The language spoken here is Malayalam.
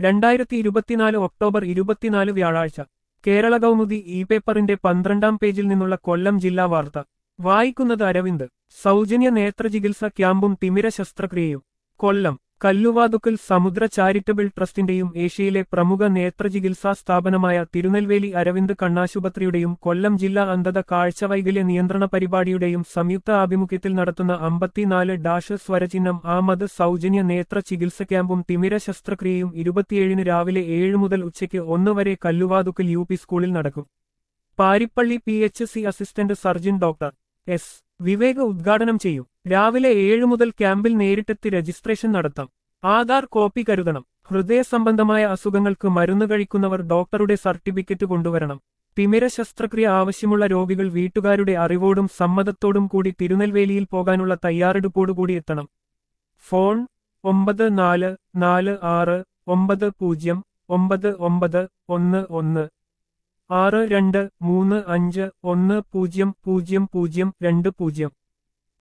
രണ്ടായിരത്തി ഇരുപത്തിനാല് ഒക്ടോബർ ഇരുപത്തിനാല് വ്യാഴാഴ്ച കേരള കൗമുദി ഇ പേപ്പറിന്റെ പന്ത്രണ്ടാം പേജിൽ നിന്നുള്ള കൊല്ലം ജില്ലാ വാർത്ത വായിക്കുന്നത് അരവിന്ദ് സൗജന്യ നേത്രചികിത്സ ക്യാമ്പും തിമിര ശസ്ത്രക്രിയയും കൊല്ലം കല്ലുവാതുക്കൽ സമുദ്ര ചാരിറ്റബിൾ ട്രസ്റ്റിന്റെയും ഏഷ്യയിലെ പ്രമുഖ നേത്രചികിത്സാ സ്ഥാപനമായ തിരുനെൽവേലി അരവിന്ദ് കണ്ണാശുപത്രിയുടെയും കൊല്ലം ജില്ലാ അന്ധത കാഴ്ചവൈകല്യ നിയന്ത്രണ പരിപാടിയുടെയും സംയുക്ത ആഭിമുഖ്യത്തിൽ നടത്തുന്ന അമ്പത്തിനാല് ഡാഷ് സ്വരചിഹ്നം ആമത് സൗജന്യ നേത്ര ചികിത്സ ക്യാമ്പും തിമിര ശസ്ത്രക്രിയയും ഇരുപത്തിയേഴിന് രാവിലെ ഏഴ് മുതൽ ഉച്ചയ്ക്ക് ഒന്ന് വരെ കല്ലുവാതുക്കൽ യു പി സ്കൂളിൽ നടക്കും Paripally P H C assistant surgeon doctor S Vivek ഉദ്ഘാടനം ചെയ്യും രാവിലെ ഏഴ് മുതൽ ക്യാമ്പിൽ നേരിട്ടെത്തി രജിസ്ട്രേഷൻ നടത്താം ആധാർ കോപ്പി കരുതണം ഹൃദയ സംബന്ധമായ അസുഖങ്ങൾക്ക് മരുന്ന് കഴിക്കുന്നവർ ഡോക്ടറുടെ സർട്ടിഫിക്കറ്റ് കൊണ്ടുവരണം തിമിര ശസ്ത്രക്രിയ ആവശ്യമുള്ള രോഗികൾ വീട്ടുകാരുടെ അറിവോടും സമ്മതത്തോടും കൂടി തിരുനെൽവേലിയിൽ പോകാനുള്ള തയ്യാറെടുപ്പോടുകൂടി എത്തണം ഫോൺ ഒമ്പത് നാല് നാല് ആറ് ഒമ്പത് പൂജ്യം ഒമ്പത് ഒമ്പത് ഒന്ന് ഒന്ന് ആറ് രണ്ട് മൂന്ന് അഞ്ച് ഒന്ന് പൂജ്യം പൂജ്യം പൂജ്യം രണ്ട് പൂജ്യം